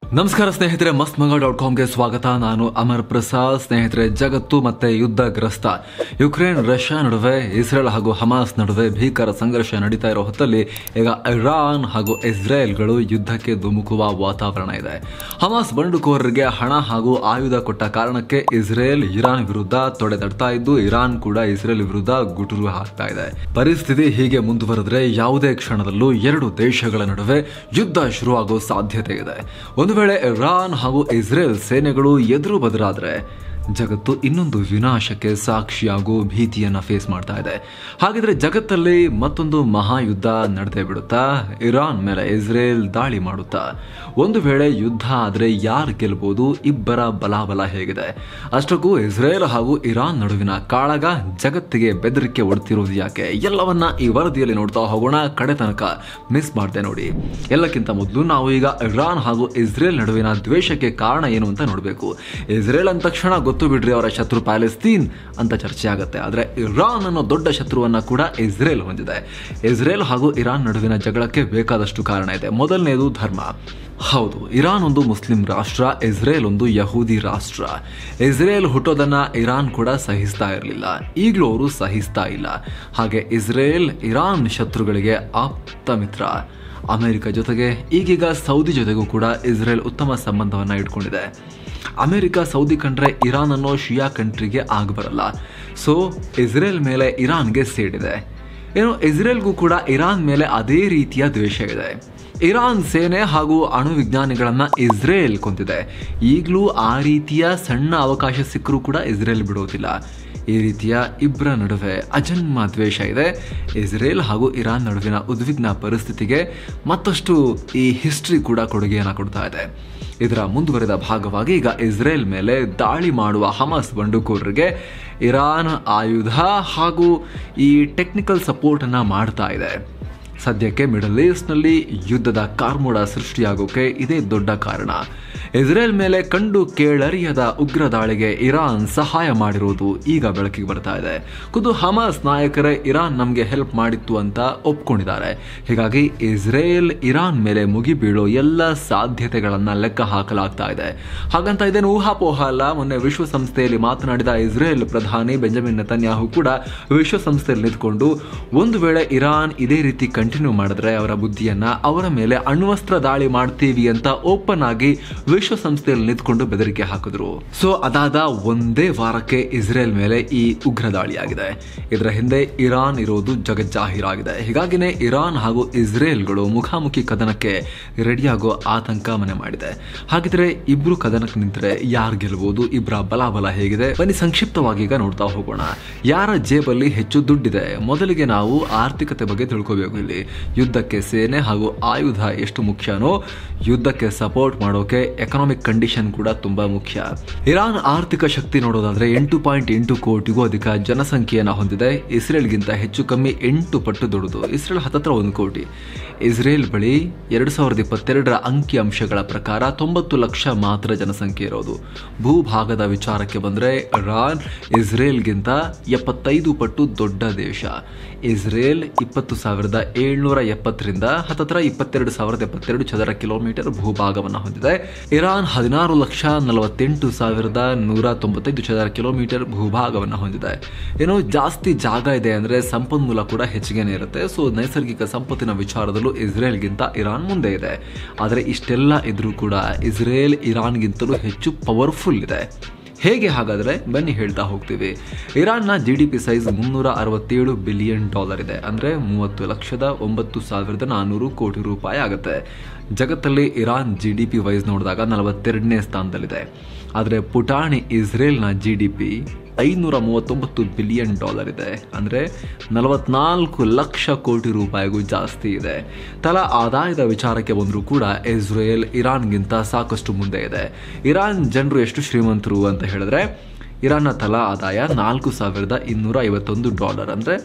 ನಮಸ್ಕಾರ ಸ್ನೇಹಿತರೆ ಮಸ್ತ್ ಮಗ ಡಾಟ್ ಕಾಮ್ಗೆ ಸ್ವಾಗತ ನಾನು ಅಮರ್ ಪ್ರಸಾದ್ ಸ್ನೇಹಿತರೆ ಜಗತ್ತು ಮತ್ತೆ ಯುದ್ಧಗ್ರಸ್ತ ಯುಕ್ರೇನ್ ರಷ್ಯಾ ನಡುವೆ ಇಸ್ರೇಲ್ ಹಾಗೂ ಹಮಾಸ್ ನಡುವೆ ಭೀಕರ ಸಂಘರ್ಷ ನಡೀತಾ ಇರೋ ಹೊತ್ತಲ್ಲಿ ಈಗ ಇರಾನ್ ಹಾಗೂ ಇಸ್ರೇಲ್ಗಳು ಯುದ್ಧಕ್ಕೆ ಧುಮುಕುವ ವಾತಾವರಣ ಇದೆ ಹಮಾಸ್ ಬಂಡುಕೋರರಿಗೆ ಹಣ ಹಾಗೂ ಆಯುಧ ಕೊಟ್ಟ ಕಾರಣಕ್ಕೆ ಇಸ್ರೇಲ್ ಇರಾನ್ ವಿರುದ್ಧ ತೊಡೆದಡ್ತಾ ಇದ್ದು ಇರಾನ್ ಕೂಡ ಇಸ್ರೇಲ್ ವಿರುದ್ಧ ಗುಟುರು ಹಾಕ್ತಾ ಇದೆ ಪರಿಸ್ಥಿತಿ ಹೀಗೆ ಮುಂದುವರೆದ್ರೆ ಯಾವುದೇ ಕ್ಷಣದಲ್ಲೂ ಎರಡು ದೇಶಗಳ ನಡುವೆ ಯುದ್ಧ ಶುರುವಾಗೋ ಸಾಧ್ಯತೆ ಇದೆ ಒಂದು ವೇಳೆ ಇರಾನ್ ಹಾಗೂ ಇಸ್ರೇಲ್ ಸೇನೆಗಳು ಎದುರು ಬದಲಾದ್ರೆ ಜಗತ್ತು ಇನ್ನೊಂದು ವಿನಾಶಕ್ಕೆ ಸಾಕ್ಷಿಯಾಗೋ ಭೀತಿಯನ್ನ ಫೇಸ್ ಮಾಡ್ತಾ ಇದೆ ಹಾಗಿದ್ರೆ ಜಗತ್ತಲ್ಲಿ ಮತ್ತೊಂದು ಮಹಾಯುದ್ಧ ನಡೆದೇ ಬಿಡುತ್ತಾ ಇರಾನ್ ಮೇಲೆ ಇಸ್ರೇಲ್ ದಾಳಿ ಮಾಡುತ್ತಾ ಒಂದು ವೇಳೆ ಯುದ್ಧ ಆದ್ರೆ ಯಾರು ಗೆಲ್ಬಹುದು ಇಬ್ಬರ ಬಲಾಬಲ ಹೇಗಿದೆ ಅಷ್ಟಕ್ಕೂ ಇಸ್ರೇಲ್ ಹಾಗೂ ಇರಾನ್ ನಡುವಿನ ಕಾಳಗ ಜಗತ್ತಿಗೆ ಬೆದರಿಕೆ ಒಡ್ತಿರೋದು ಯಾಕೆ ಎಲ್ಲವನ್ನ ಈ ವರದಿಯಲ್ಲಿ ನೋಡ್ತಾ ಹೋಗೋಣ ಕಡೆ ತನಕ ಮಿಸ್ ಮಾಡ್ದೆ ನೋಡಿ ಎಲ್ಲಕ್ಕಿಂತ ಮೊದಲು ನಾವು ಈಗ ಇರಾನ್ ಹಾಗೂ ಇಸ್ರೇಲ್ ನಡುವಿನ ದ್ವೇಷಕ್ಕೆ ಕಾರಣ ಏನು ಅಂತ ನೋಡಬೇಕು ಇಸ್ರೇಲ್ ಅಂದ ತಕ್ಷಣ ಗೊತ್ತು ಬಿಡ್ರಿ ಅವರ ಶತ್ರು ಪ್ಯಾಲೆಸ್ತೀನ್ ಅಂತ ಚರ್ಚೆ ಆಗುತ್ತೆ ಆದ್ರೆ ಇರಾನ್ ಅನ್ನೋ ದೊಡ್ಡ ಶತ್ರುವನ್ನ ಕೂಡ ಇಸ್ರೇಲ್ ಹೊಂದಿದೆ ಇಸ್ರೇಲ್ ಹಾಗೂ ಇರಾನ್ ನಡುವಿನ ಜಗಳಕ್ಕೆ ಬೇಕಾದಷ್ಟು ಕಾರಣ ಇದೆ ಮೊದಲನೇದು ಧರ್ಮ ಹೌದು ಇರಾನ್ ಒಂದು ಮುಸ್ಲಿಂ ರಾಷ್ಟ್ರ ಇಸ್ರೇಲ್ ಒಂದು ಯಹೂದಿ ರಾಷ್ಟ್ರ ಇಸ್ರೇಲ್ ಹುಟ್ಟೋದನ್ನ ಇರಾನ್ ಕೂಡ ಸಹಿಸ್ತಾ ಇರಲಿಲ್ಲ ಈಗಲೂ ಅವರು ಸಹಿಸ್ತಾ ಇಲ್ಲ ಹಾಗೆ ಇಸ್ರೇಲ್ ಇರಾನ್ ಶತ್ರುಗಳಿಗೆ ಆಪ್ತ ಮಿತ್ರ ಅಮೆರಿಕ ಜೊತೆಗೆ ಈಗೀಗ ಸೌದಿ ಜೊತೆಗೂ ಕೂಡ ಇಸ್ರೇಲ್ ಉತ್ತಮ ಸಂಬಂಧವನ್ನ ಇಟ್ಕೊಂಡಿದೆ ಅಮೆರಿಕ ಸೌದಿ ಕಂಡ್ರೆ ಇರಾನ್ ಅನ್ನೋ ಶಿಯಾ ಕಂಟ್ರಿಗೆ ಆಗಬರಲ್ಲ ಸೊ ಇಸ್ರೇಲ್ ಮೇಲೆ ಇರಾನ್ಗೆ ಸೇಡಿದೆ ಏನು ಇಸ್ರೇಲ್ಗೂ ಕೂಡ ಇರಾನ್ ಮೇಲೆ ಅದೇ ರೀತಿಯ ದ್ವೇಷ ಇದೆ ಇರಾನ್ ಸೇನೆ ಹಾಗೂ ಅಣು ವಿಜ್ಞಾನಿಗಳನ್ನ ಇಸ್ರೇಲ್ ಕೊಂತಿದೆ ಈಗಲೂ ಆ ರೀತಿಯ ಸಣ್ಣ ಅವಕಾಶ ಸಿಕ್ಕರೂ ಕೂಡ ಇಸ್ರೇಲ್ ಬಿಡೋದಿಲ್ಲ ಈ ರೀತಿಯ ಇಬ್ಬರ ನಡುವೆ ಅಜನ್ಮ ದ್ವೇಷ ಇದೆ ಇಸ್ರೇಲ್ ಹಾಗೂ ಇರಾನ್ ನಡುವಿನ ಉದ್ವಿಗ್ನ ಪರಿಸ್ಥಿತಿಗೆ ಮತ್ತಷ್ಟು ಈ ಹಿಸ್ಟ್ರಿ ಕೂಡ ಕೊಡುಗೆಯನ್ನು ಕೊಡ್ತಾ ಇದೆ ಇದರ ಮುಂದುವರೆದ ಭಾಗವಾಗಿ ಈಗ ಇಸ್ರೇಲ್ ಮೇಲೆ ದಾಳಿ ಮಾಡುವ ಹಮಾಸ್ ಬಂಡುಕೋರರಿಗೆ ಇರಾನ್ ಆಯುಧ ಹಾಗೂ ಈ ಟೆಕ್ನಿಕಲ್ ಸಪೋರ್ಟ್ ಅನ್ನ ಮಾಡ್ತಾ ಇದೆ ಸದ್ಯಕ್ಕೆ ಮಿಡಲ್ ಈಸ್ಟ್ನಲ್ಲಿ ಯುದ್ಧದ ಕಾರ್ಮೋಡ ಸೃಷ್ಟಿಯಾಗೋಕೆ ಇದೇ ದೊಡ್ಡ ಕಾರಣ ಇಸ್ರೇಲ್ ಮೇಲೆ ಕಂಡು ಕೇಳರಿಯದ ಉಗ್ರ ದಾಳಿಗೆ ಇರಾನ್ ಸಹಾಯ ಮಾಡಿರುವುದು ಈಗ ಬೆಳಕಿಗೆ ಬರ್ತಾ ಇದೆ ಖುದ್ದು ಹಮಾಸ್ ನಾಯಕರೇ ಇರಾನ್ ನಮಗೆ ಹೆಲ್ಪ್ ಮಾಡಿತ್ತು ಅಂತ ಒಪ್ಕೊಂಡಿದ್ದಾರೆ ಹೀಗಾಗಿ ಇಸ್ರೇಲ್ ಇರಾನ್ ಮೇಲೆ ಮುಗಿಬೀಳೋ ಎಲ್ಲ ಸಾಧ್ಯತೆಗಳನ್ನ ಲೆಕ್ಕ ಹಾಕಲಾಗ್ತಾ ಇದೆ ಹಾಗಂತ ಇದೇನು ಊಹಾಪೋಹ ಅಲ್ಲ ಮೊನ್ನೆ ವಿಶ್ವಸಂಸ್ಥೆಯಲ್ಲಿ ಮಾತನಾಡಿದ ಇಸ್ರೇಲ್ ಪ್ರಧಾನಿ ಬೆಂಜಮಿನ್ ನೆತನ್ಯಾಹು ಕೂಡ ವಿಶ್ವಸಂಸ್ಥೆಯಲ್ಲಿ ನಿಂತ್ಕೊಂಡು ಒಂದು ವೇಳೆ ಇರಾನ್ ಇದೇ ರೀತಿ ಕಂಟಿನ್ಯೂ ಮಾಡಿದ್ರೆ ಅವರ ಬುದ್ಧಿಯನ್ನ ಅವರ ಮೇಲೆ ಅಣ್ವಸ್ತ್ರ ದಾಳಿ ಮಾಡ್ತೀವಿ ಅಂತ ಓಪನ್ ಆಗಿ ವಿಶ್ವಸಂಸ್ಥೆಯಲ್ಲಿ ನಿಂತ್ಕೊಂಡು ಬೆದರಿಕೆ ಹಾಕಿದ್ರು ಸೊ ಅದಾದ ಒಂದೇ ವಾರಕ್ಕೆ ಇಸ್ರೇಲ್ ಮೇಲೆ ಈ ಉಗ್ರ ದಾಳಿಯಾಗಿದೆ ಇದರ ಹಿಂದೆ ಇರಾನ್ ಇರೋದು ಜಗಜ್ಜಾಹೀರಾಗಿದೆ ಹೀಗಾಗಿನೇ ಇರಾನ್ ಹಾಗೂ ಇಸ್ರೇಲ್ಗಳು ಮುಖಾಮುಖಿ ಕದನಕ್ಕೆ ರೆಡಿಯಾಗೋ ಆತಂಕ ಮನೆ ಮಾಡಿದೆ ಹಾಗಿದ್ರೆ ಇಬ್ರು ಕದನಕ್ಕೆ ನಿಂತರೆ ಯಾರು ಗೆಲ್ಬಹುದು ಇಬ್ಬರ ಬಲಾಬಲ ಹೇಗಿದೆ ಬನ್ನಿ ಸಂಕ್ಷಿಪ್ತವಾಗಿ ಈಗ ನೋಡ್ತಾ ಹೋಗೋಣ ಯಾರ ಜೇಬಲ್ಲಿ ಹೆಚ್ಚು ದುಡ್ಡಿದೆ ಮೊದಲಿಗೆ ನಾವು ಆರ್ಥಿಕತೆ ಬಗ್ಗೆ ತಿಳ್ಕೋಬೇಕು ಇಲ್ಲಿ ಯುದ್ಧಕ್ಕೆ ಸೇನೆ ಹಾಗೂ ಆಯುಧ ಎಷ್ಟು ಮುಖ್ಯನೋ ಯುದ್ಧಕ್ಕೆ ಸಪೋರ್ಟ್ ಮಾಡೋಕೆ ಎಕನಾಮಿಕ್ ಕಂಡೀಷನ್ ಕೂಡ ತುಂಬಾ ಮುಖ್ಯ ಇರಾನ್ ಆರ್ಥಿಕ ಶಕ್ತಿ ನೋಡೋದಾದ್ರೆ ಎಂಟು ಪಾಯಿಂಟ್ ಎಂಟು ಕೋಟಿಗೂ ಅಧಿಕ ಜನಸಂಖ್ಯೆಯನ್ನು ಹೊಂದಿದೆ ಇಸ್ರೇಲ್ಗಿಂತ ಹೆಚ್ಚು ಕಮ್ಮಿ ಎಂಟು ಪಟ್ಟು ದೊಡ್ಡದು ಇಸ್ರೇಲ್ ಹತ್ತತ್ರ ಒಂದು ಕೋಟಿ ಇಸ್ರೇಲ್ ಬಳಿ ಎರಡು ಸಾವಿರದ ಇಪ್ಪತ್ತೆರಡರ ಅಂಕಿ ಅಂಶಗಳ ಪ್ರಕಾರ ತೊಂಬತ್ತು ಲಕ್ಷ ಮಾತ್ರ ಜನಸಂಖ್ಯೆ ಇರೋದು ಭೂಭಾಗದ ವಿಚಾರಕ್ಕೆ ಬಂದ್ರೆ ಇರಾನ್ ಇಸ್ರೇಲ್ಗಿಂತ ಎಪ್ಪತ್ತೈದು ಪಟ್ಟು ದೊಡ್ಡ ದೇಶ ಇಸ್ರೇಲ್ ಇಪ್ಪತ್ತು ಸಾವಿರದ ಏಳ್ನೂರ ಎಪ್ಪತ್ತರಿಂದ ಹತ್ತತ್ರ ಇಪ್ಪತ್ತೆರಡು ಸಾವಿರದ ಎಪ್ಪತ್ತೆರಡು ಚದರ ಕಿಲೋಮೀಟರ್ ಭೂಭಾಗವನ್ನು ಹೊಂದಿದೆ ಇರಾನ್ ಹದಿನಾರು ಲಕ್ಷ ನಲವತ್ತೆಂಟು ಸಾವಿರದ ನೂರ ತೊಂಬತ್ತೈದು ಚದರ ಕಿಲೋಮೀಟರ್ ಭೂಭಾಗವನ್ನು ಹೊಂದಿದೆ ಏನೋ ಜಾಸ್ತಿ ಜಾಗ ಇದೆ ಅಂದ್ರೆ ಸಂಪನ್ಮೂಲ ಕೂಡ ಹೆಚ್ಚಿಗೆನೇ ಇರುತ್ತೆ ಸೊ ನೈಸರ್ಗಿಕ ಸಂಪತ್ತಿನ ವಿಚಾರದಲ್ಲೂ ಇಸ್ರೇಲ್ಗಿಂತ ಇರಾನ್ ಮುಂದೆ ಇದೆ ಆದರೆ ಇಷ್ಟೆಲ್ಲ ಇದ್ರೂ ಕೂಡ ಇಸ್ರೇಲ್ ಇರಾನ್ಗಿಂತಲೂ ಹೆಚ್ಚು ಪವರ್ಫುಲ್ ಇದೆ ಹೇಗೆ ಹಾಗಾದ್ರೆ ಬನ್ನಿ ಹೇಳ್ತಾ ಹೋಗ್ತೀವಿ ಇರಾನ್ನ ಜಿ ಡಿ ಪಿ ಸೈಜ್ ಮುನ್ನೂರ ಅರವತ್ತೇಳು ಬಿಲಿಯನ್ ಡಾಲರ್ ಇದೆ ಅಂದ್ರೆ ಮೂವತ್ತು ಲಕ್ಷದ ಒಂಬತ್ತು ಸಾವಿರದ ನಾನ್ನೂರು ಕೋಟಿ ರೂಪಾಯಿ ಆಗುತ್ತೆ ಜಗತ್ತಲ್ಲಿ Iran G D P wise ನೋಡಿದಾಗ ನಲವತ್ತೆರಡನೇ ಸ್ಥಾನದಲ್ಲಿದೆ ಆದರೆ ಪುಟಾಣಿ ಇಸ್ರೇಲ್ನ ಜಿ ಡಿ ಪಿ ಐನೂರ ಮೂವತ್ತೊಂಬತ್ತು ಬಿಲಿಯನ್ ಡಾಲರ್ ಇದೆ ಅಂದರೆ ನಲವತ್ನಾಲ್ಕು ಲಕ್ಷ ಕೋಟಿ ರೂಪಾಯಿಗೂ ಜಾಸ್ತಿ ಇದೆ ತಲಾ ಆದಾಯದ ವಿಚಾರಕ್ಕೆ ಬಂದರೂ ಕೂಡ ಇಸ್ರೇಲ್ ಇರಾನ್ಗಿಂತ ಸಾಕಷ್ಟು ಮುಂದೆ ಇದೆ ಇರಾನ್ ಜನರು ಎಷ್ಟು ಶ್ರೀಮಂತರು ಅಂತ ಹೇಳಿದ್ರೆ ಇರಾನ್ನ ತಲಾ ಆದಾಯ ನಾಲ್ಕು ಸಾವಿರದ ಇನ್ನೂರ ಐವತ್ತೊಂದು ಡಾಲರ್ ಅಂದರೆ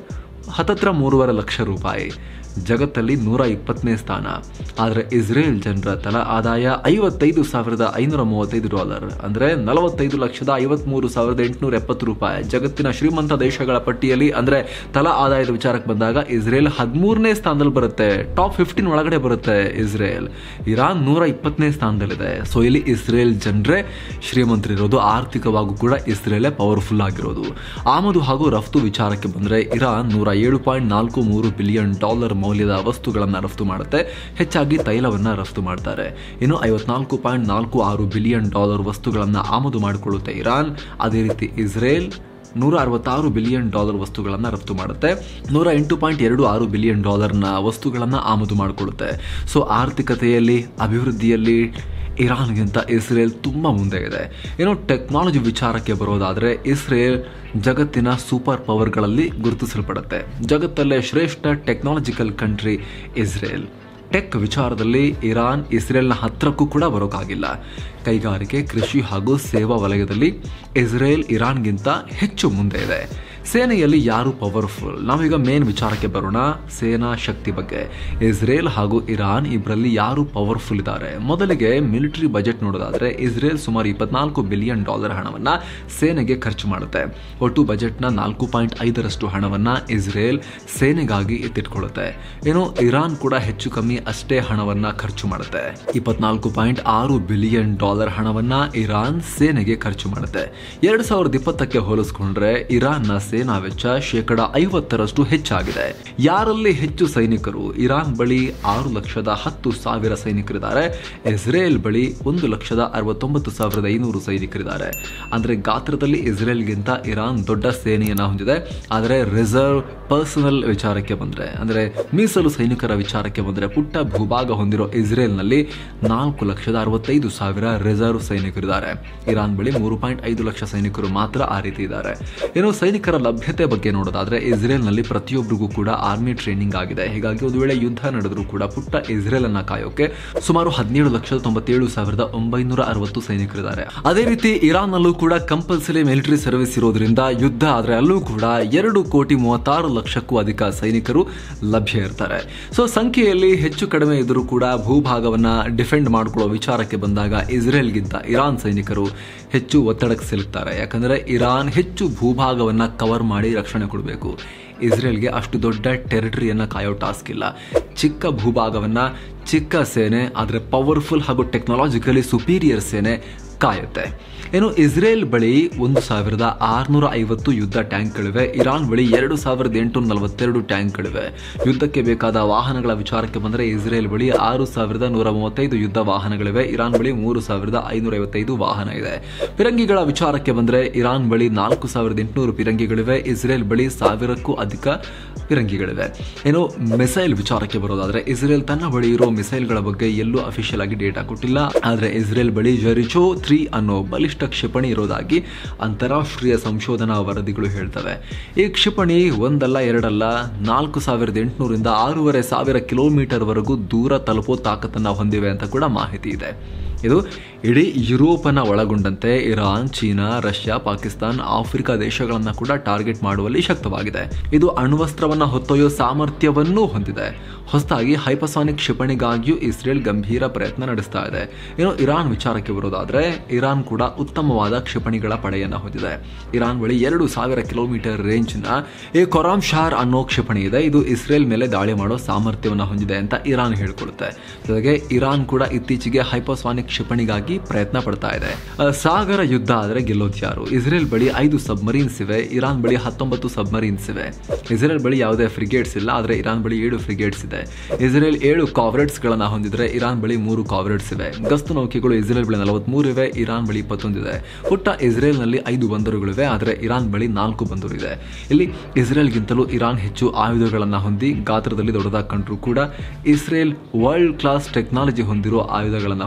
ಹತ್ತತ್ರ ಮೂರುವರೆ ಲಕ್ಷ ರೂಪಾಯಿ ಜಗತ್ತಲ್ಲಿ ನೂರ ಇಪ್ಪತ್ತನೇ ಸ್ಥಾನ ಆದರೆ ಇಸ್ರೇಲ್ ಜನರ ತಲಾ ಆದಾಯ ಐವತ್ತೈದು ಸಾವಿರದ ಐನೂರ ಮೂವತ್ತೈದು ಡಾಲರ್ ಅಂದರೆ ನಲವತ್ತೈದು ಲಕ್ಷದ ಐವತ್ಮೂರು ಸಾವಿರದ ಎಂಟುನೂರ ಎಪ್ಪತ್ತು ರೂಪಾಯಿ ಜಗತ್ತಿನ ಶ್ರೀಮಂತ ದೇಶಗಳ ಪಟ್ಟಿಯಲ್ಲಿ ಅಂದರೆ ತಲಾ ಆದಾಯದ ವಿಚಾರಕ್ಕೆ ಬಂದಾಗ ಇಸ್ರೇಲ್ ಹದಿಮೂರನೇ ಸ್ಥಾನದಲ್ಲಿ ಬರುತ್ತೆ ಟಾಪ್ ಫಿಫ್ಟೀನ್ ಒಳಗಡೆ ಬರುತ್ತೆ ಇಸ್ರೇಲ್ ಇರಾನ್ ನೂರ ಇಪ್ಪತ್ತನೇ ಸ್ಥಾನದಲ್ಲಿದೆ ಸೊ ಇಲ್ಲಿ ಇಸ್ರೇಲ್ ಜನರೇ ಶ್ರೀಮಂತರಿರೋದು ಆರ್ಥಿಕವಾಗೂ ಕೂಡ ಇಸ್ರೇಲೇ ಪವರ್ಫುಲ್ ಆಗಿರೋದು ಆಮದು ಹಾಗೂ ರಫ್ತು ವಿಚಾರಕ್ಕೆ ಬಂದರೆ ಇರಾನ್ ನೂರ ಏಳು ಪಾಯಿಂಟ್ ನಾಲ್ಕು ಮೂರು ಬಿಲಿಯನ್ ಡಾಲರ್ ಮೌಲ್ಯದ ವಸ್ತುಗಳನ್ನು ರಫ್ತು ಮಾಡುತ್ತೆ ಹೆಚ್ಚಾಗಿ ತೈಲವನ್ನು ರಫ್ತು ಮಾಡ್ತಾರೆ ಇನ್ನು ಐವತ್ನಾಲ್ಕು ಪಾಯಿಂಟ್ ನಾಲ್ಕು ಆರು ಬಿಲಿಯನ್ ಡಾಲರ್ ವಸ್ತುಗಳನ್ನು ಆಮದು ಮಾಡಿಕೊಳ್ಳುತ್ತೆ ಇರಾನ್ ಅದೇ ರೀತಿ ಇಸ್ರೇಲ್ ನೂರ ಅರವತ್ತಾರು ಬಿಲಿಯನ್ ಡಾಲರ್ ವಸ್ತುಗಳನ್ನು ರಫ್ತು ಮಾಡುತ್ತೆ ನೂರ ಎಂಟು ಪಾಯಿಂಟ್ ಎರಡು ಆರು ಬಿಲಿಯನ್ ಡಾಲರ್ನ ವಸ್ತುಗಳನ್ನು ಆಮದು ಮಾಡಿಕೊಳ್ಳುತ್ತೆ ಸೊ ಆರ್ಥಿಕತೆಯಲ್ಲಿ ಅಭಿವೃದ್ಧಿಯಲ್ಲಿ ಇರಾನ್ಗಿಂತ ಇಸ್ರೇಲ್ ತುಂಬ ಮುಂದೆ ಇದೆ ಏನೋ ಟೆಕ್ನಾಲಜಿ ವಿಚಾರಕ್ಕೆ ಬರೋದಾದರೆ ಇಸ್ರೇಲ್ ಜಗತ್ತಿನ ಸೂಪರ್ ಪವರ್ಗಳಲ್ಲಿ ಗುರುತಿಸಲ್ಪಡುತ್ತೆ ಜಗತ್ತಲ್ಲೇ ಶ್ರೇಷ್ಠ ಟೆಕ್ನಾಲಜಿಕಲ್ ಕಂಟ್ರಿ ಇಸ್ರೇಲ್ ಟೆಕ್ ವಿಚಾರದಲ್ಲಿ ಇರಾನ್ ಇಸ್ರೇಲ್ನ ಹತ್ರಕ್ಕೂ ಕೂಡ ಬರೋಕ್ಕಾಗಿಲ್ಲ ಕೈಗಾರಿಕೆ ಕೃಷಿ ಹಾಗೂ ಸೇವಾ ವಲಯದಲ್ಲಿ ಇಸ್ರೇಲ್ ಇರಾನ್ಗಿಂತ ಹೆಚ್ಚು ಮುಂದೆ ಇದೆ ಸೇನೆಯಲ್ಲಿ ಯಾರು ಪವರ್ಫುಲ್ ನಾವೀಗ ಮೇನ್ ವಿಚಾರಕ್ಕೆ ಬರೋಣ ಸೇನಾ ಶಕ್ತಿ ಬಗ್ಗೆ ಇಸ್ರೇಲ್ ಹಾಗೂ ಇರಾನ್ ಇಬ್ಬರಲ್ಲಿ ಯಾರು ಪವರ್ಫುಲ್ ಇದ್ದಾರೆ ಮೊದಲಿಗೆ ಮಿಲಿಟರಿ ಬಜೆಟ್ ನೋಡೋದಾದ್ರೆ ಇಸ್ರೇಲ್ ಸುಮಾರು ಇಪ್ಪತ್ನಾಲ್ಕು ಬಿಲಿಯನ್ ಡಾಲರ್ ಹಣವನ್ನ ಸೇನೆಗೆ ಖರ್ಚು ಮಾಡುತ್ತೆ ಒಟ್ಟು ಬಜೆಟ್ನ ನಾಲ್ಕು ಪಾಯಿಂಟ್ ಐದರಷ್ಟು ಹಣವನ್ನ ಇಸ್ರೇಲ್ ಸೇನೆಗಾಗಿ ಎತ್ತಿಟ್ಕೊಳ್ಳುತ್ತೆ ಏನು ಇರಾನ್ ಕೂಡ ಹೆಚ್ಚು ಕಮ್ಮಿ ಅಷ್ಟೇ ಹಣವನ್ನ ಖರ್ಚು ಮಾಡುತ್ತೆ ಇಪ್ಪತ್ನಾಲ್ಕು ಪಾಯಿಂಟ್ ಆರು ಬಿಲಿಯನ್ ಡಾಲರ್ ಹಣವನ್ನ ಇರಾನ್ ಸೇನೆಗೆ ಖರ್ಚು ಮಾಡುತ್ತೆ ಎರಡ್ ಸಾವಿರದ ಇಪ್ಪತ್ತಕ್ಕೆ ಹೋಲಿಸ್ಕೊಂಡ್ರೆ ಇರಾನ್ನ ಸೇನಾ ವೆಚ್ಚ ಶೇಕಡ ಐವತ್ತರಷ್ಟು ಹೆಚ್ಚಾಗಿದೆ ಯಾರಲ್ಲಿ ಹೆಚ್ಚು ಸೈನಿಕರು ಇರಾನ್ ಬಳಿ ಆರು ಲಕ್ಷದ ಹತ್ತು ಸಾವಿರ ಸೈನಿಕರಿದ್ದಾರೆ ಇಸ್ರೇಲ್ ಬಳಿ ಒಂದು ಲಕ್ಷದ ಅರವತ್ತೊಂಬತ್ತು ಸಾವಿರದ ಐನೂರು ಸೈನಿಕರಿದ್ದಾರೆ ಅಂದ್ರೆ ಗಾತ್ರದಲ್ಲಿ ಇಸ್ರೇಲ್ಗಿಂತ ಇರಾನ್ ದೊಡ್ಡ ಸೇನೆಯನ್ನ ಹೊಂದಿದೆ ಆದರೆ ರಿಸರ್ವ್ ಪರ್ಸನಲ್ ವಿಚಾರಕ್ಕೆ ಬಂದ್ರೆ ಅಂದ್ರೆ ಮೀಸಲು ಸೈನಿಕರ ವಿಚಾರಕ್ಕೆ ಬಂದ್ರೆ ಪುಟ್ಟ ಭೂಭಾಗ ಹೊಂದಿರೋ ಇಸ್ರೇಲ್ನಲ್ಲಿ ನಾಲ್ಕು ಲಕ್ಷದ ಅರವತ್ತೈದು ಸಾವಿರ ರಿಸರ್ವ್ ಸೈನಿಕರಿದ್ದಾರೆ ಇರಾನ್ ಬಳಿ ಮೂರು ಪಾಯಿಂಟ್ ಐದು ಲಕ್ಷ ಸೈನಿಕರು ಮಾತ್ರ ಆ ರೀತಿ ಇದ್ದಾರೆ ಏನು ಸೈನಿಕರ ಲಭ್ಯತೆ ಬಗ್ಗೆ ನೋಡೋದಾದ್ರೆ ಇಸ್ರೇಲ್ನಲ್ಲಿ ಪ್ರತಿಯೊಬ್ಬರಿಗೂ ಕೂಡ ಆರ್ಮಿ ಟ್ರೈನಿಂಗ್ ಆಗಿದೆ ಹೀಗಾಗಿ ಒಂದು ವೇಳೆ ಯುದ್ಧ ನಡೆದರೂ ಕೂಡ ಪುಟ್ಟ ಇಸ್ರೇಲ್ ಅನ್ನ ಕಾಯೋಕೆ ಸುಮಾರು ಹದಿನೇಳು ಲಕ್ಷದ ತೊಂಬತ್ತೇಳು ಸಾವಿರದ ಒಂಬೈನೂರ ಅರವತ್ತು ಸೈನಿಕರಿದ್ದಾರೆ ಅದೇ ರೀತಿ ಇರಾನ್ ನಲ್ಲೂ ಕೂಡ ಕಂಪಲ್ಸರಿ ಮಿಲಿಟರಿ ಸರ್ವಿಸ್ ಇರೋದ್ರಿಂದ ಯುದ್ಧ ಆದ್ರೆ ಅಲ್ಲೂ ಕೂಡ ಎರಡು ಕೋಟಿ ಮೂವತ್ತಾರು ಲಕ್ಷಕ್ಕೂ ಅಧಿಕ ಸೈನಿಕರು ಲಭ್ಯ ಇರ್ತಾರೆ ಸೊ ಸಂಖ್ಯೆಯಲ್ಲಿ ಹೆಚ್ಚು ಕಡಿಮೆ ಇದ್ರೂ ಕೂಡ ಭೂಭಾಗವನ್ನ ಡಿಫೆಂಡ್ ಮಾಡ್ಕೊಳ್ಳೋ ವಿಚಾರಕ್ಕೆ ಬಂದಾಗ ಇಸ್ರೇಲ್ಗಿಂತ ಇರಾನ್ ಸೈನಿಕರು ಹೆಚ್ಚು ಒತ್ತಡಕ್ಕೆ ಸಿಲುಕ್ತಾರೆ ಯಾಕಂದ್ರೆ ಇರಾನ್ ಹೆಚ್ಚು ಭೂಭಾಗವನ್ನ ಕವರ್ ಮಾಡಿ ರಕ್ಷಣೆ ಕೊಡಬೇಕು ಇಸ್ರೇಲ್ಗೆ ಅಷ್ಟು ದೊಡ್ಡ ಟೆರಿಟರಿಯನ್ನು ಕಾಯೋ ಟಾಸ್ಕ್ ಇಲ್ಲ ಚಿಕ್ಕ ಭೂಭಾಗವನ್ನ ಚಿಕ್ಕ ಸೇನೆ ಆದರೆ ಪವರ್ಫುಲ್ ಹಾಗೂ ಟೆಕ್ನಾಲಜಿಕಲಿ ಸುಪೀರಿಯರ್ ಸೇನೆ ಕಾಯುತ್ತೆ ಏನು ಇಸ್ರೇಲ್ ಬಳಿ ಒಂದು ಸಾವಿರದ ಆರುನೂರ ಐವತ್ತು ಯುದ್ಧ ಟ್ಯಾಂಕ್ಗಳಿವೆ ಇರಾನ್ ಬಳಿ ಎರಡು ಸಾವಿರದ ಎಂಟುನೂರ ನಲವತ್ತೆರಡು ಟ್ಯಾಂಕ್ಗಳಿವೆ ಯುದ್ಧಕ್ಕೆ ಬೇಕಾದ ವಾಹನಗಳ ವಿಚಾರಕ್ಕೆ ಬಂದರೆ ಇಸ್ರೇಲ್ ಬಳಿ ಆರು ಸಾವಿರದ ನೂರ ಮೂವತ್ತೈದು ಯುದ್ಧ ವಾಹನಗಳಿವೆ ಇರಾನ್ ಬಳಿ ಮೂರು ಸಾವಿರದ ಐನೂರ ಐವತ್ತೈದು ವಾಹನ ಇದೆ ಪಿರಂಗಿಗಳ ವಿಚಾರಕ್ಕೆ ಬಂದರೆ ಇರಾನ್ ಬಳಿ ನಾಲ್ಕು ಸಾವಿರದ ಎಂಟುನೂರು ಪಿರಂಗಿಗಳಿವೆ ಇಸ್ರೇಲ್ ಬಳಿ ಸಾವಿರಕ್ಕೂ ಅಧಿಕ ಪಿರಂಗಿಗಳಿವೆ ಏನು ಮಿಸೈಲ್ ವಿಚಾರಕ್ಕೆ ಬರೋದಾದ್ರೆ ಇಸ್ರೇಲ್ ತನ್ನ ಬಳಿ ಇರೋ ಮಿಸೈಲ್ಗಳ ಬಗ್ಗೆ ಎಲ್ಲೂ ಅಫಿಷಿಯಲ್ ಆಗಿ ಡೇಟಾ ಕೊಟ್ಟಿಲ್ಲ ಆದರೆ ಇಸ್ರೇಲ್ ಬಳಿ ಜೆರಿಚೋ ತ್ರೀ ಅನ್ನೋ ಬಲಿಷ್ಠ ಕ್ಷಿಪಣಿ ಇರೋದಾಗಿ ಅಂತಾರಾಷ್ಟ್ರೀಯ ಸಂಶೋಧನಾ ವರದಿಗಳು ಹೇಳ್ತವೆ ಈ ಕ್ಷಿಪಣಿ ಒಂದಲ್ಲ ಎರಡಲ್ಲ ನಾಲ್ಕು ಸಾವಿರದ ಎಂಟುನೂರಿಂದ ಆರೂವರೆ ಸಾವಿರ ಕಿಲೋಮೀಟರ್ ವರೆಗೂ ದೂರ ತಲುಪೋ ತಾಕತ್ತನ್ನ ಹೊಂದಿವೆ ಅಂತ ಕೂಡ ಮಾಹಿತಿ ಇದೆ ಇದು ಇಡೀ ಯುರೋಪನ ಒಳಗೊಂಡಂತೆ Iran China Russia Pakistan Africa ದೇಶಗಳನ್ನು ಕೂಡ ಟಾರ್ಗೆಟ್ ಮಾಡುವಲ್ಲಿ ಶಕ್ತವಾಗಿದೆ ಇದು ಅಣ್ವಸ್ತ್ರವನ್ನ ಹೊತ್ತೊಯ್ಯೋ ಸಾಮರ್ಥ್ಯವನ್ನೂ ಹೊಂದಿದೆ ಹೊಸದಾಗಿ ಹೈಪಸಾನಿಕ್ ಕ್ಷಿಪಣಿಗಾಗಿಯೂ ಇಸ್ರೇಲ್ ಗಂಭೀರ ಪ್ರಯತ್ನ ನಡೆಸ್ತಾ ಇದೆ ಇನ್ನು ಇರಾನ್ ವಿಚಾರಕ್ಕೆ ಬರೋದಾದ್ರೆ ಇರಾನ್ ಕೂಡ ಉತ್ತಮವಾದ ಕ್ಷಿಪಣಿಗಳ ಪಡೆಯನ್ನ ಹೊಂದಿದೆ ಇರಾನ್ ಬಳಿ ಎರಡು ಸಾವಿರ ಕಿಲೋಮೀಟರ್ ರೇಂಜ್ನ ಈ ಕೊರಾಮ್ ಶಾರ್ ಅನ್ನೋ ಕ್ಷಿಪಣಿ ಇದೆ ಇದು ಇಸ್ರೇಲ್ ಮೇಲೆ ದಾಳಿ ಮಾಡೋ ಸಾಮರ್ಥ್ಯವನ್ನು ಹೊಂದಿದೆ ಅಂತ ಇರಾನ್ ಹೇಳ್ಕೊಳುತ್ತೆ ಜೊತೆಗೆ ಇರಾನ್ ಕೂಡ ಇತ್ತೀಚೆಗೆ ಹೈಪೋಸಾನಿಕ್ ಕ್ಷಿಪಣಿಗಾಗಿ ಪ್ರಯತ್ನ ಪಡ್ತಾ ಇದೆ ಆ, ಸಾಗರ ಯುದ್ಧ ಆದ್ರೆ ಗೆಲ್ಲೋದು ಯಾರು ಇಸ್ರೇಲ್ ಬಳಿ ಐದು ಸಬ್ಮರೀನ್ಸ್ ಇವೆ ಇರಾನ್ ಬಳಿ ಹತ್ತೊಂಬತ್ತು ಸಬ್ಮರೀನ್ಸ್ ಇವೆ ಇಸ್ರೇಲ್ ಬಳಿ ಯಾವುದೇ ಫ್ರಿಗೇಟ್ಸ್ ಇಲ್ಲ ಆದ್ರೆ ಇರಾನ್ ಬಳಿ ಏಳು ಫ್ರಿಗೇಟ್ಸ್ ಇದೆ ಇಸ್ರೇಲ್ ಏಳು ಕಾವ್ರೆಟ್ಸ್ ಗಳನ್ನ ಹೊಂದಿದ್ರೆ ಇರಾನ್ ಬಳಿ ಮೂರು ಕಾವ್ರೆಟ್ಸ್ ಇವೆ ಗಸ್ತು ನೌಕೆಗಳು ಇಸ್ರೇಲ್ ಬಳಿ ನಲವತ್ಮೂರು ಇವೆ ಇರಾನ್ ಬಳಿ ಇಪ್ಪತ್ತೊಂದಿದೆ ಪುಟ್ಟ ಇಸ್ರೇಲ್ನಲ್ಲಿ ಐದು ಬಂದರುಗಳಿವೆ ಆದರೆ ಇರಾನ್ ಬಳಿ ನಾಲ್ಕು ಬಂದರು ಇದೆ ಇಲ್ಲಿ ಇಸ್ರೇಲ್ಗಿಂತಲೂ ಇರಾನ್ ಹೆಚ್ಚು ಆಯುಧಗಳನ್ನು ಹೊಂದಿ ಗಾತ್ರದಲ್ಲಿ ದೊಡ್ಡದಾಗಿ ಕಂಡ್ರು ಕೂಡ ಇಸ್ರೇಲ್ ವರ್ಲ್ಡ್ ಕ್ಲಾಸ್ ಟೆಕ್ನಾಲಜಿ ಹೊಂದಿರೋ ಆಯುಧಗಳನ್ನು ಹೊಂದಿದೆ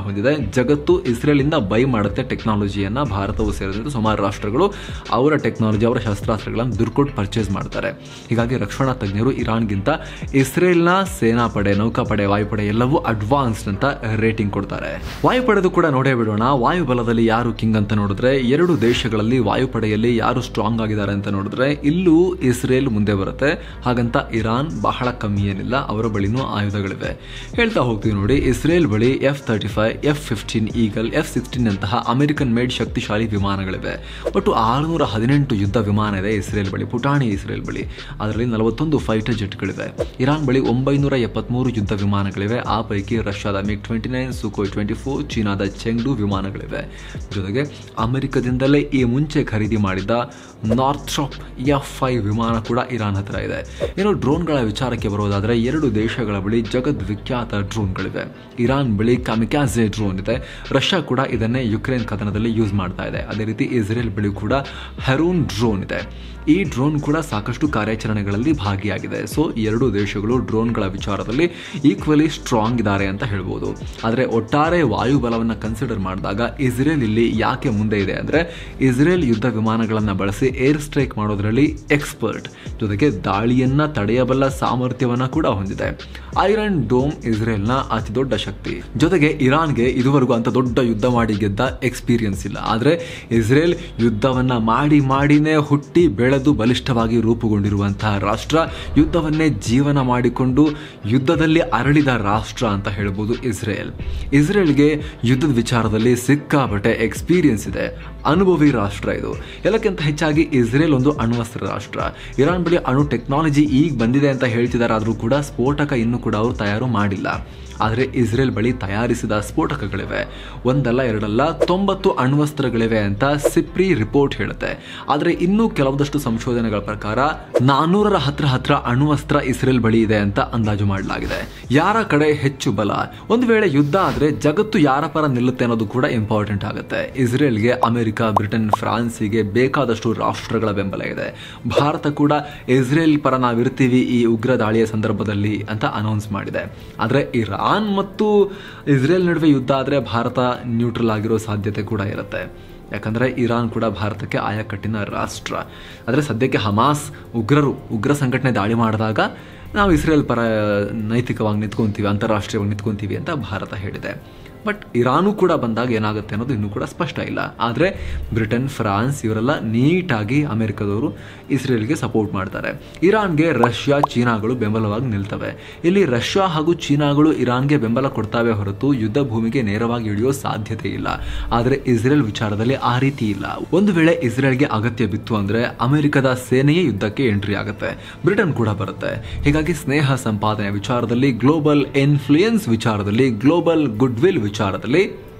ಜಗತ್ತು ಇಸ್ರೇಲಿಂದ ಬೈ ಮಾಡುತ್ತೆ ಟೆಕ್ನಾಲಜಿಯನ್ನ ಭಾರತವು ಸೇರಿದಂತೆ ಸುಮಾರು ರಾಷ್ಟ್ರಗಳು ಅವರ ಟೆಕ್ನಾಲಜಿ ಅವರ ಶಸ್ತ್ರಾಸ್ತ್ರಗಳನ್ನು ದುಡ್ಡು ಪರ್ಚೇಸ್ ಮಾಡ್ತಾರೆ ಹೀಗಾಗಿ ರಕ್ಷಣಾ ತಜ್ಞರು ಇರಾನ್ಗಿಂತ ಇಸ್ರೇಲ್ನ ಸೇನಾಪಡೆ ನೌಕಾಪಡೆ ವಾಯುಪಡೆ ಎಲ್ಲವೂ ಅಡ್ವಾನ್ಸ್ಡ್ ಅಂತ ರೇಟಿಂಗ್ ಕೊಡ್ತಾರೆ ವಾಯುಪಡೆದು ಕೂಡ ನೋಡೇ ಬಿಡೋಣ ವಾಯುಬಲದಲ್ಲಿ ಯಾರು ಕಿಂಗ್ ಅಂತ ನೋಡಿದ್ರೆ ಎರಡು ದೇಶಗಳಲ್ಲಿ ವಾಯುಪಡೆಯಲ್ಲಿ ಯಾರು ಸ್ಟ್ರಾಂಗ್ ಆಗಿದ್ದಾರೆ ಅಂತ ನೋಡಿದ್ರೆ ಇಲ್ಲೂ ಇಸ್ರೇಲ್ ಮುಂದೆ ಬರುತ್ತೆ ಹಾಗಂತ ಇರಾನ್ ಬಹಳ ಕಮ್ಮಿ ಏನಿಲ್ಲ ಅವರ ಬಳಿನೂ ಆಯುಧಗಳಿವೆ ಹೇಳ್ತಾ ಹೋಗ್ತೀವಿ ನೋಡಿ ಇಸ್ರೇಲ್ ಬಳಿ F thirty five F fifteen Eagle F sixteen ಅಂತಹ ಅಮೆರಿಕನ್ ಮೇಡ್ ಶಕ್ತಿಶಾಲಿ ವಿಮಾನಗಳಿವೆ ಒಟ್ಟು ಆರುನೂರ ಹದಿನೆಂಟು ಯುದ್ಧ ವಿಮಾನ ಇದೆ ಇಸ್ರೇಲ್ ಬಳಿ ಪುಟಾಣಿ ಇಸ್ರೇಲ್ ಬಳಿ ಅದರಲ್ಲಿ ನಲವತ್ತೊಂದು ಫೈಟರ್ ಜೆಟ್ಗಳಿವೆ ಇರಾನ್ ಬಳಿ ಒಂಬೈನೂರ ಎಪ್ಪತ್ಮೂರು ಯುದ್ಧ ವಿಮಾನಗಳಿವೆ ಆ ಪೈಕಿ ರಷ್ಯಾದ MiG twenty nine Sukhoi twenty four ಚೀನಾದ ಚೆಂಗ್ಡು ವಿಮಾನಗಳಿವೆ ಜೊತೆಗೆ ಅಮೆರಿಕದಿಂದಲೇ ಈ ಮುಂಚೆ ಖರೀದಿ ಮಾಡಿದ್ದ ನಾರ್ಥ್ರಾಪ್ ಎಫ್ ಫೈವ್ ವಿಮಾನ ಕೂಡ ಇರಾನ್ ಹತ್ರ ಇದೆ ಇನ್ನು ಡ್ರೋನ್ಗಳ ವಿಚಾರಕ್ಕೆ ಬರೋದಾದ್ರೆ ಎರಡು ದೇಶಗಳ ಬಳಿ ಜಗದ್ ವಿಖ್ಯಾತ ಡ್ರೋನ್ಗಳಿವೆ ಇರಾನ್ ಬಳಿ ಕಾಮಿಕ್ಯಾಜೆ ಡ್ರೋನ್ ಇದೆ ರಷ್ಯಾ ಕೂಡ ಇದನ್ನೇ ಯುಕ್ರೇನ್ ಕದನದಲ್ಲಿ ಯೂಸ್ ಮಾಡ್ತಾ ಇದೆ ಅದೇ ರೀತಿ ಇಸ್ರೇಲ್ ಬಳಿ ಕೂಡ ಹೆರೂನ್ ಡ್ರೋನ್ ಇದೆ ಈ ಡ್ರೋನ್ ಕೂಡ ಸಾಕಷ್ಟು ಕಾರ್ಯಾಚರಣೆಗಳಲ್ಲಿ ಭಾಗಿಯಾಗಿದೆ ಸೊ ಎರಡು ದೇಶಗಳು ಡ್ರೋನ್ಗಳ ವಿಚಾರದಲ್ಲಿ ಈಕ್ವಲಿ ಸ್ಟ್ರಾಂಗ್ ಇದ್ದಾರೆ ಅಂತ ಹೇಳ್ಬೋದು ಆದರೆ ಒಟ್ಟಾರೆ ವಾಯುಬಲವನ್ನು ಕನ್ಸಿಡರ್ ಮಾಡಿದಾಗ ಇಸ್ರೇಲ್ ಇಲ್ಲಿ ಯಾಕೆ ಮುಂದೆ ಇದೆ ಅಂದರೆ ಇಸ್ರೇಲ್ ಯುದ್ಧ ವಿಮಾನಗಳನ್ನು ಬಳಸಿ ಏರ್ ಸ್ಟ್ರೈಕ್ ಮಾಡೋದ್ರಲ್ಲಿ ಎಕ್ಸ್ಪರ್ಟ್ ಜೊತೆಗೆ ದಾಳಿಯನ್ನ ತಡೆಯಬಲ್ಲ ಸಾಮರ್ಥ್ಯವನ್ನು ಕೂಡ ಹೊಂದಿದೆ ಐರನ್ ಡೋಮ್ ಇಸ್ರೇಲ್ನ ಅತಿ ದೊಡ್ಡ ಶಕ್ತಿ ಜೊತೆಗೆ ಇರಾನ್ಗೆ ಇದುವರೆಗೂ ಅಂತ ದೊಡ್ಡ ಯುದ್ಧ ಮಾಡಿ ಗೆದ್ದ ಎಕ್ಸ್ಪೀರಿಯನ್ಸ್ ಇಲ್ಲ ಆದರೆ ಇಸ್ರೇಲ್ ಯುದ್ಧವನ್ನ ಮಾಡಿ ಮಾಡಿನೇ ಹುಟ್ಟಿ ಬೆಳೆದು ಬಲಿಷ್ಠವಾಗಿ ರೂಪುಗೊಂಡಿರುವಂತಹ ರಾಷ್ಟ್ರ ಯುದ್ಧವನ್ನೇ ಜೀವನ ಮಾಡಿಕೊಂಡು ಯುದ್ಧದಲ್ಲಿ ಅರಳಿದ ರಾಷ್ಟ್ರ ಅಂತ ಹೇಳ್ಬೋದು ಇಸ್ರೇಲ್ ಇಸ್ರೇಲ್ಗೆ ಯುದ್ಧದ ವಿಚಾರದಲ್ಲಿ ಸಿಕ್ಕಾಪಟ್ಟೆ ಎಕ್ಸ್ಪೀರಿಯನ್ಸ್ ಇದೆ ಅನುಭವಿ ರಾಷ್ಟ್ರ ಇದು ಎಲ್ಲಕ್ಕಿಂತ ಹೆಚ್ಚಾಗಿ ಇಸ್ರೇಲ್ ಒಂದು ಅಣ್ವಸ್ತ್ರ ರಾಷ್ಟ್ರ ಇರಾನ್ ಬಳಿ ಅಣು ಟೆಕ್ನಾಲಜಿ ಈಗ ಬಂದಿದೆ ಅಂತ ಹೇಳ್ತಿದ್ದಾರೆ ಆದರೂ ಕೂಡ ಸ್ಫೋಟಕ ಇನ್ನೂ ಕೂಡ ಅವರು ತಯಾರು ಮಾಡಿಲ್ಲ ಆದರೆ ಇಸ್ರೇಲ್ ಬಳಿ ತಯಾರಿಸಿದ ಸ್ಫೋಟಕಗಳಿವೆ ಒಂದಲ್ಲ ಎರಡಲ್ಲ ತೊಂಬತ್ತು ಅಣ್ವಸ್ತ್ರಗಳಿವೆ ಅಂತ ಸಿಪ್ರಿ ರಿಪೋರ್ಟ್ ಹೇಳುತ್ತೆ ಆದರೆ ಇನ್ನೂ ಕೆಲವೊಂದಷ್ಟು ಸಂಶೋಧನೆಗಳ ಪ್ರಕಾರ ನಾನ್ನೂರರ ಹತ್ರ ಹತ್ರ ಅಣ್ವಸ್ತ್ರ ಇಸ್ರೇಲ್ ಬಳಿ ಇದೆ ಅಂತ ಅಂದಾಜು ಮಾಡಲಾಗಿದೆ ಯಾರ ಕಡೆ ಹೆಚ್ಚು ಬಲ ಒಂದು ವೇಳೆ ಯುದ್ಧ ಆದರೆ ಜಗತ್ತು ಯಾರ ಪರ ನಿಲ್ಲುತ್ತೆ ಅನ್ನೋದು ಕೂಡ ಇಂಪಾರ್ಟೆಂಟ್ ಆಗುತ್ತೆ ಇಸ್ರೇಲ್ಗೆ ಅಮೆರಿಕ ಬ್ರಿಟನ್ ಫ್ರಾನ್ಸಿಗೆ ಬೇಕಾದಷ್ಟು ರಾಷ್ಟ್ರಗಳ ಬೆಂಬಲ ಇದೆ ಭಾರತ ಕೂಡ ಇಸ್ರೇಲ್ ಪರ ನಾವಿರ್ತೀವಿ ಈ ಉಗ್ರ ದಾಳಿಯ ಸಂದರ್ಭದಲ್ಲಿ ಅಂತ ಅನೌನ್ಸ್ ಮಾಡಿದೆ ಆದರೆ ಇರಾನ್ ಮತ್ತು ಇಸ್ರೇಲ್ ನಡುವೆ ಯುದ್ಧ ಆದರೆ ಭಾರತ ನ್ಯೂಟ್ರಲ್ ಆಗಿರೋ ಸಾಧ್ಯತೆ ಕೂಡ ಇರುತ್ತೆ ಯಾಕಂದರೆ ಇರಾನ್ ಕೂಡ ಭಾರತಕ್ಕೆ ಆಯಕಟ್ಟಿನ ರಾಷ್ಟ್ರ ಆದರೆ ಸದ್ಯಕ್ಕೆ ಹಮಾಸ್ ಉಗ್ರರು ಉಗ್ರ ಸಂಘಟನೆ ದಾಳಿ ಮಾಡಿದಾಗ ನಾವು ಇಸ್ರೇಲ್ ಪರ ನೈತಿಕವಾಗಿ ನಿಂತ್ಕೊಂತೀವಿ ಅಂತಾರಾಷ್ಟ್ರೀಯವಾಗಿ ನಿಂತ್ಕೊಂತೀವಿ ಅಂತ ಭಾರತ ಹೇಳಿದೆ ಬಟ್ ಇರಾನು ಕೂಡ ಬಂದಾಗ ಏನಾಗುತ್ತೆ ಅನ್ನೋದು ಇನ್ನೂ ಕೂಡ ಸ್ಪಷ್ಟ ಇಲ್ಲ ಆದರೆ ಬ್ರಿಟನ್ ಫ್ರಾನ್ಸ್ ಇವರೆಲ್ಲ ನೀಟಾಗಿ ಅಮೆರಿಕದವರು ಇಸ್ರೇಲ್ಗೆ ಸಪೋರ್ಟ್ ಮಾಡ್ತಾರೆ ಇರಾನ್ಗೆ ರಷ್ಯಾ ಚೀನಾಗಳು ಬೆಂಬಲವಾಗಿ ನಿಲ್ತವೆ ಇಲ್ಲಿ ರಷ್ಯಾ ಹಾಗೂ ಚೀನಾಗಳು ಇರಾನ್ಗೆ ಬೆಂಬಲ ಕೊಡ್ತಾವೆ ಹೊರತು ಯುದ್ಧ ಭೂಮಿಗೆ ನೇರವಾಗಿ ಇಳಿಯೋ ಸಾಧ್ಯತೆ ಇಲ್ಲ ಆದರೆ ಇಸ್ರೇಲ್ ವಿಚಾರದಲ್ಲಿ ಆ ರೀತಿ ಇಲ್ಲ ಒಂದು ವೇಳೆ ಇಸ್ರೇಲ್ಗೆ ಅಗತ್ಯ ಬಿತ್ತು ಅಂದ್ರೆ ಅಮೆರಿಕದ ಸೇನೆಯೇ ಯುದ್ಧಕ್ಕೆ ಎಂಟ್ರಿ ಆಗುತ್ತೆ ಬ್ರಿಟನ್ ಕೂಡ ಬರುತ್ತೆ ಹೀಗಾಗಿ ಸ್ನೇಹ ಸಂಪಾದನೆ ವಿಚಾರದಲ್ಲಿ ಗ್ಲೋಬಲ್ ಇನ್ಫ್ಲೂಯೆನ್ಸ್ ವಿಚಾರದಲ್ಲಿ ಗ್ಲೋಬಲ್ ಗುಡ್ ವಿಲ್ ವಿಚಾರದಲ್ಲಿ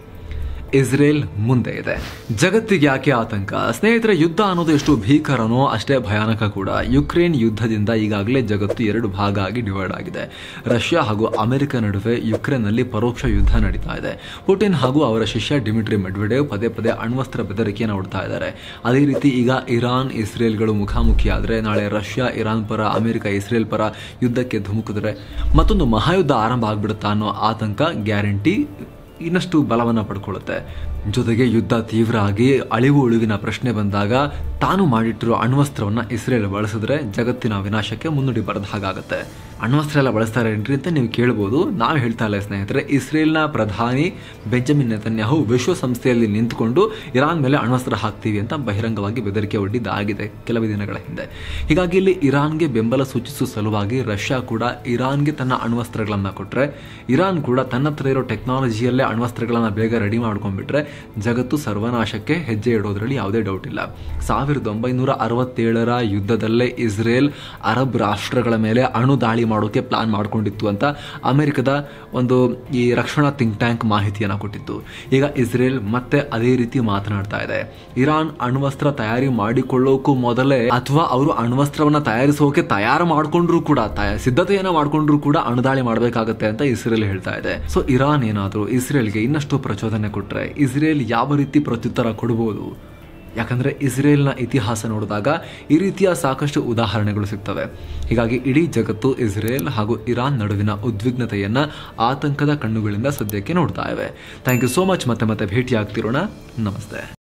ಇಸ್ರೇಲ್ ಮುಂದೆ ಇದೆ ಜಗತ್ತಿಗೆ ಯಾಕೆ ಆತಂಕ ಸ್ನೇಹಿತರೆ ಯುದ್ಧ ಅನ್ನೋದು ಎಷ್ಟು ಭೀಕರನೋ ಅಷ್ಟೇ ಭಯಾನಕ ಕೂಡ ಯುಕ್ರೇನ್ ಯುದ್ಧದಿಂದ ಈಗಾಗಲೇ ಜಗತ್ತು ಎರಡು ಭಾಗ ಆಗಿ ಡಿವೈಡ್ ಆಗಿದೆ ರಷ್ಯಾ ಹಾಗೂ ಅಮೆರಿಕ ನಡುವೆ ಯುಕ್ರೇನ್ನಲ್ಲಿ ಪರೋಕ್ಷ ಯುದ್ಧ ನಡೀತಾ ಇದೆ ಪುಟಿನ್ ಹಾಗೂ ಅವರ ಶಿಷ್ಯ ಡಿಮಿಟ್ರಿ ಮೆಡ್ವೆಡೇವ್ ಪದೇ ಪದೇ ಅಣ್ವಸ್ತ್ರ ಬೆದರಿಕೆಯನ್ನು ಹೊಡ್ತಾ ಇದ್ದಾರೆ ಅದೇ ರೀತಿ ಈಗ ಇರಾನ್ ಇಸ್ರೇಲ್ಗಳು ಮುಖಾಮುಖಿ ಆದರೆ ನಾಳೆ ರಷ್ಯಾ ಇರಾನ್ ಪರ ಅಮೆರಿಕ ಇಸ್ರೇಲ್ ಪರ ಯುದ್ಧಕ್ಕೆ ಧುಮುಕಿದ್ರೆ ಮತ್ತೊಂದು ಮಹಾಯುದ್ಧ ಆರಂಭ ಆಗ್ಬಿಡುತ್ತಾ ಅನ್ನೋ ಆತಂಕ ಗ್ಯಾರಂಟಿ ಇನ್ನಷ್ಟು ಬಲವನ್ನು ಪಡ್ಕೊಳ್ಳುತ್ತೆ ಜೊತೆಗೆ ಯುದ್ಧ ತೀವ್ರ ಆಗಿ ಅಳಿವು ಉಳಿವಿನ ಪ್ರಶ್ನೆ ಬಂದಾಗ ತಾನು ಮಾಡಿಟ್ಟಿರೋ ಅಣ್ವಸ್ತ್ರವನ್ನು ಇಸ್ರೇಲ್ ಬಳಸಿದ್ರೆ ಜಗತ್ತಿನ ವಿನಾಶಕ್ಕೆ ಮುನ್ನುಡಿ ಬರೆದ ಹಾಗಾಗುತ್ತೆ ಅಣ್ವಸ್ತ್ರ ಎಲ್ಲ ಬಳಸ್ತಾರೆ ಏನ್ರಿ ಅಂತ ನೀವು ಕೇಳ್ಬೋದು ನಾವು ಹೇಳ್ತಾ ಇಲ್ಲ ಸ್ನೇಹಿತರೆ ಇಸ್ರೇಲ್ನ ಪ್ರಧಾನಿ ಬೆಂಜಮಿನ್ ನೆತನ್ಯಾಹು ವಿಶ್ವಸಂಸ್ಥೆಯಲ್ಲಿ ನಿಂತುಕೊಂಡು ಇರಾನ್ ಮೇಲೆ ಅಣ್ವಸ್ತ್ರ ಹಾಕ್ತೀವಿ ಅಂತ ಬಹಿರಂಗವಾಗಿ ಬೆದರಿಕೆ ಒಡ್ಡಿದ್ದಾಗಿದೆ ಕೆಲವು ದಿನಗಳ ಹಿಂದೆ ಹೀಗಾಗಿ ಇಲ್ಲಿ ಇರಾನ್ಗೆ ಬೆಂಬಲ ಸೂಚಿಸುವ ಸಲುವಾಗಿ ರಷ್ಯಾ ಕೂಡ ಇರಾನ್ಗೆ ತನ್ನ ಅಣ್ವಸ್ತ್ರಗಳನ್ನು ಕೊಟ್ಟರೆ ಇರಾನ್ ಕೂಡ ತನ್ನ ಹತ್ರ ಇರೋ ಟೆಕ್ನಾಲಜಿಯಲ್ಲೇ ಅಣ್ವಸ್ತ್ರಗಳನ್ನು ಬೇಗ ರೆಡಿ ಮಾಡ್ಕೊಂಡ್ಬಿಟ್ರೆ ಜಗತ್ತು ಸರ್ವನಾಶಕ್ಕೆ ಹೆಜ್ಜೆ ಇಡೋದ್ರಲ್ಲಿ ಯಾವುದೇ ಡೌಟ್ ಇಲ್ಲ ಸಾವಿರದ ಒಂಬೈನೂರ ಅರವತ್ತೇಳರ ಯುದ್ಧದಲ್ಲೇ ಇಸ್ರೇಲ್ ಅರಬ್ ರಾಷ್ಟ್ರಗಳ ಮೇಲೆ ಅಣು ದಾಳಿ ಮಾಡೋಕೆ ಪ್ಲಾನ್ ಮಾಡ್ಕೊಂಡಿತ್ತು ಅಂತ ಅಮೆರಿಕದ ಒಂದು ಈ ರಕ್ಷಣಾ ಥಿಂಕ್ ಟ್ಯಾಂಕ್ ಮಾಹಿತಿಯನ್ನು ಕೊಟ್ಟಿತ್ತು ಈಗ ಇಸ್ರೇಲ್ ಮತ್ತೆ ಅದೇ ರೀತಿ ಮಾತನಾಡ್ತಾ ಇದೆ ಇರಾನ್ ಅಣ್ವಸ್ತ್ರ ತಯಾರಿ ಮಾಡಿಕೊಳ್ಳೋಕು ಮೊದಲೇ ಅಥವಾ ಅವರು ಅಣ್ವಸ್ತ್ರವನ್ನ ತಯಾರಿಸೋಕೆ ತಯಾರು ಮಾಡ್ಕೊಂಡ್ರು ಕೂಡ ತಯ- ಸಿದ್ಧತೆಯನ್ನ ಮಾಡ್ಕೊಂಡ್ರು ಕೂಡ ಅಣುದಾಳಿ ಮಾಡಬೇಕಾಗತ್ತೆ ಅಂತ ಇಸ್ರೇಲ್ ಹೇಳ್ತಾ ಇದೆ ಸೊ ಇರಾನ್ ಏನಾದರೂ ಇಸ್ರೇಲ್ಗೆ ಇನ್ನಷ್ಟು ಪ್ರಚೋದನೆ ಕೊಟ್ರೆ ಇಸ್ರೇಲ್ ಯಾವ ರೀತಿ ಪ್ರತ್ಯುತ್ತರ ಕೊಡಬಹುದು ಯಾಕಂದರೆ ಇಸ್ರೇಲ್ನ ಇತಿಹಾಸ ನೋಡಿದಾಗ ಈ ರೀತಿಯ ಸಾಕಷ್ಟು ಉದಾಹರಣೆಗಳು ಸಿಗ್ತವೆ ಹೀಗಾಗಿ ಇಡೀ ಜಗತ್ತು ಇಸ್ರೇಲ್ ಹಾಗೂ ಇರಾನ್ ನಡುವಿನ ಉದ್ವಿಗ್ನತೆಯನ್ನು ಆತಂಕದ ಕಣ್ಣುಗಳಿಂದ ಸದ್ಯಕ್ಕೆ ನೋಡ್ತಾ ಇವೆ ಥ್ಯಾಂಕ್ ಯು ಸೋ ಮಚ್ ಮತ್ತೆ ಮತ್ತೆ ಭೇಟಿ ಆಗ್ತಿರೋಣ ನಮಸ್ತೆ